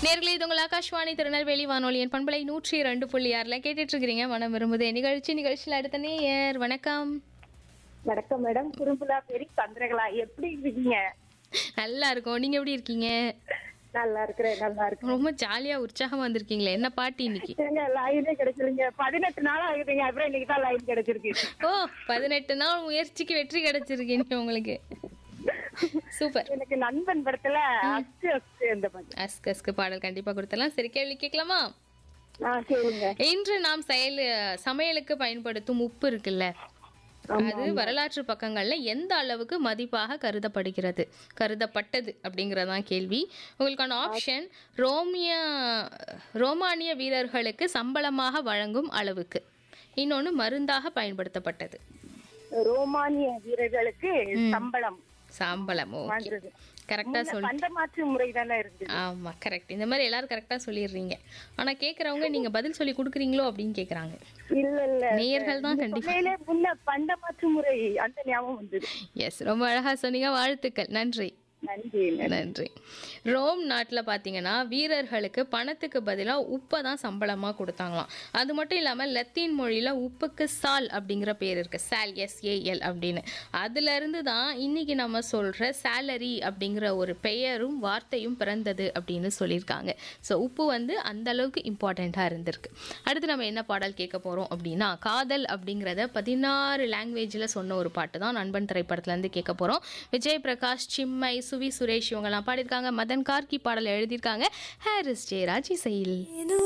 நேர்களே இது உங்கள் ஆகாஷ்வாணி திருநெல்வேலி வானொலியின் பண்பலை நூற்றி ரெண்டு புள்ளி ஆறில் கேட்டுட்டு இருக்கிறீங்க மனம் விரும்புதே நிகழ்ச்சி நிகழ்ச்சியில் அடுத்த நேயர் வணக்கம் வணக்கம் மேடம் குறும்புலா பேரி சந்திரகலா எப்படி இருக்கீங்க நல்லா இருக்கும் நீங்க எப்படி இருக்கீங்க நல்லா இருக்கிறேன் நல்லா இருக்கிறேன் ரொம்ப ஜாலியா உற்சாகமா வந்திருக்கீங்களே என்ன பாட்டு இன்னைக்கு எங்க லைனே கிடைச்சிருங்க பதினெட்டு நாள் ஆகுதுங்க அப்புறம் இன்னைக்கு தான் லைன் கிடைச்சிருக்கு ஓ பதினெட்டு நாள் முயற்சிக்கு வெற்றி கிடைச்சிருக்கு இன்னைக்கு உங்களுக்கு சூப்பர் எனக்கு நண்பன் படத்துல அச்சு அச்சு அந்த மாதிரி அஸ்க் அஸ்கு பாடல் கண்டிப்பா கொடுத்தலாம் சரி கேள்வி கேட்கலாமா ஆ கேளுங்க இன்று நாம் செயல் சமையலுக்கு பயன்படுத்தும் உப்பு இருக்குல்ல அது வரலாற்று பக்கங்கள்ல எந்த அளவுக்கு மதிப்பாக கருதப்படுகிறது கருதப்பட்டது அப்படிங்கறதான் கேள்வி உங்களுக்கான ஆப்ஷன் ரோமிய ரோமானிய வீரர்களுக்கு சம்பளமாக வழங்கும் அளவுக்கு இன்னொன்னு மருந்தாக பயன்படுத்தப்பட்டது ரோமானிய வீரர்களுக்கு சம்பளம் சம்பளம் ஓகே வாங்குறது கரெக்டா சொல் பண்ட மாற்று முறை தானே இருந்தது ஆமா கரெக்ட் இந்த மாதிரி எல்லாரும் கரெக்டா சொல்லிடுறீங்க ஆனா கேக்குறவங்க நீங்க பதில் சொல்லி கொடுக்குறீங்களோ அப்படின்னு கேக்குறாங்க இல்ல இல்ல நேயர்கள் தான் கண்டிப்பா உண்மையிலே முன்ன பண்ட மாற்று முறை அந்த ஞாபகம் வந்தது எஸ் ரொம்ப அழகா சொன்னீங்க வாழ்த்துக்கள் நன்றி நன்றி நன்றி ரோம் நாட்டில் பார்த்தீங்கன்னா வீரர்களுக்கு பணத்துக்கு பதிலாக உப்பை தான் சம்பளமாக கொடுத்தாங்களாம் அது மட்டும் இல்லாமல் லத்தீன் மொழியில் உப்புக்கு சால் அப்படிங்கிற பேர் இருக்கு சால் எஸ்ஏஎல் அப்படின்னு அதுலேருந்து தான் இன்னைக்கு நம்ம சொல்கிற சேலரி அப்படிங்கிற ஒரு பெயரும் வார்த்தையும் பிறந்தது அப்படின்னு சொல்லியிருக்காங்க ஸோ உப்பு வந்து அந்த அளவுக்கு இம்பார்ட்டண்ட்டாக இருந்திருக்கு அடுத்து நம்ம என்ன பாடல் கேட்க போகிறோம் அப்படின்னா காதல் அப்படிங்கிறத பதினாறு லாங்குவேஜில் சொன்ன ஒரு பாட்டு தான் நண்பன் திரைப்படத்துலேருந்து கேட்க போகிறோம் விஜய் பிரகாஷ் சிம்மை சுவி சுரேஷ் இவங்கெல்லாம் பாடியிருக்காங்க மதன் கார்கி பாடல் எழுதியிருக்காங்க ஹாரிஸ் ஜெயராஜ் இசையில்